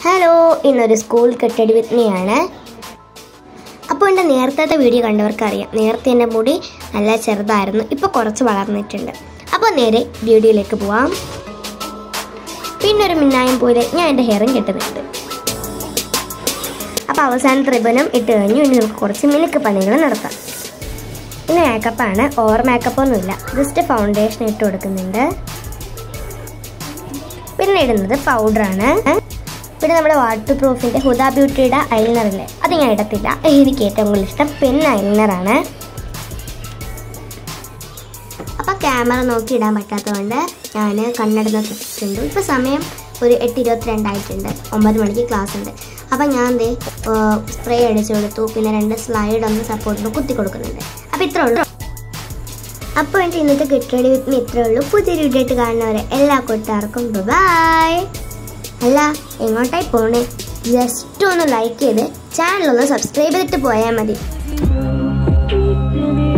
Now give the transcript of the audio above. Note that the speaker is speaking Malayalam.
ഹലോ ഇന്നൊരു സ്കൂൾ കെട്ടടി വിത്നിയാണ് അപ്പോൾ എൻ്റെ നേരത്തെ വീഡിയോ കണ്ടവർക്ക് അറിയാം നേരത്തെ എൻ്റെ മുടി നല്ല ചെറുതായിരുന്നു ഇപ്പോൾ കുറച്ച് വളർന്നിട്ടുണ്ട് അപ്പോൾ നേരെ വീഡിയോയിലേക്ക് പോവാം പിന്നെ ഒരു മിന്നായം പോലെ ഞാൻ എൻ്റെ ഹെയറും കെട്ടുന്നുണ്ട് അപ്പോൾ അവസാനത്തെ റിബനും ഇട്ട് കഴിഞ്ഞു ഇനി നമുക്ക് കുറച്ച് മിനുക്ക് പണികൾ നടത്താം ഇനി മേക്കപ്പാണ് ഓവർ മേക്കപ്പ് ഒന്നുമില്ല ജസ്റ്റ് ഫൗണ്ടേഷൻ ഇട്ട് കൊടുക്കുന്നുണ്ട് പിന്നെ ഇടുന്നത് പൗഡറാണ് പിന്നെ നമ്മുടെ വാട്ടർ പ്രൂഫിൻ്റെ ഹുദ ബ്യൂട്ടിയുടെ ഐലൈനറില്ലേ അത് ഞാൻ ഇടത്തില്ല എനിക്ക് ഏറ്റവും കൂടുതൽ ഇഷ്ടം പെൻ ഐലൈനറാണ് അപ്പോൾ ക്യാമറ നോക്കി ഇടാൻ പറ്റാത്തതുകൊണ്ട് ഞാൻ കണ്ണട നോക്കിയിട്ടുണ്ട് ഇപ്പോൾ സമയം ഒരു എട്ട് ഇരുപത്തിരണ്ടായിട്ടുണ്ട് ഒമ്പത് മണിക്ക് ക്ലാസ് ഉണ്ട് അപ്പം ഞാൻ ദേ സ്പ്രേ അടിച്ചു കൊടുത്തു പിന്നെ രണ്ട് സ്ലൈഡ് ഒന്ന് സപ്പോർട്ടിന് കുത്തി കൊടുക്കുന്നുണ്ട് അപ്പോൾ ഇത്രേ ഉള്ളൂ അപ്പോൾ എൻ്റെ ഇന്നത്തെ കിട്ടടി വിത്ത് മീ ഇത്രേ ഉള്ളൂ പുതിയൊരു വീഡിയോ ആയിട്ട് കാണുന്നവരെ എല്ലാ കൂട്ടുകാർക്കും ബൈ അല്ല എങ്ങോട്ടായി പോണേ ജസ്റ്റ് ഒന്ന് ലൈക്ക് ചെയ്ത് ചാനൽ ഒന്ന് സബ്സ്ക്രൈബ് ചെയ്തിട്ട് പോയാൽ മതി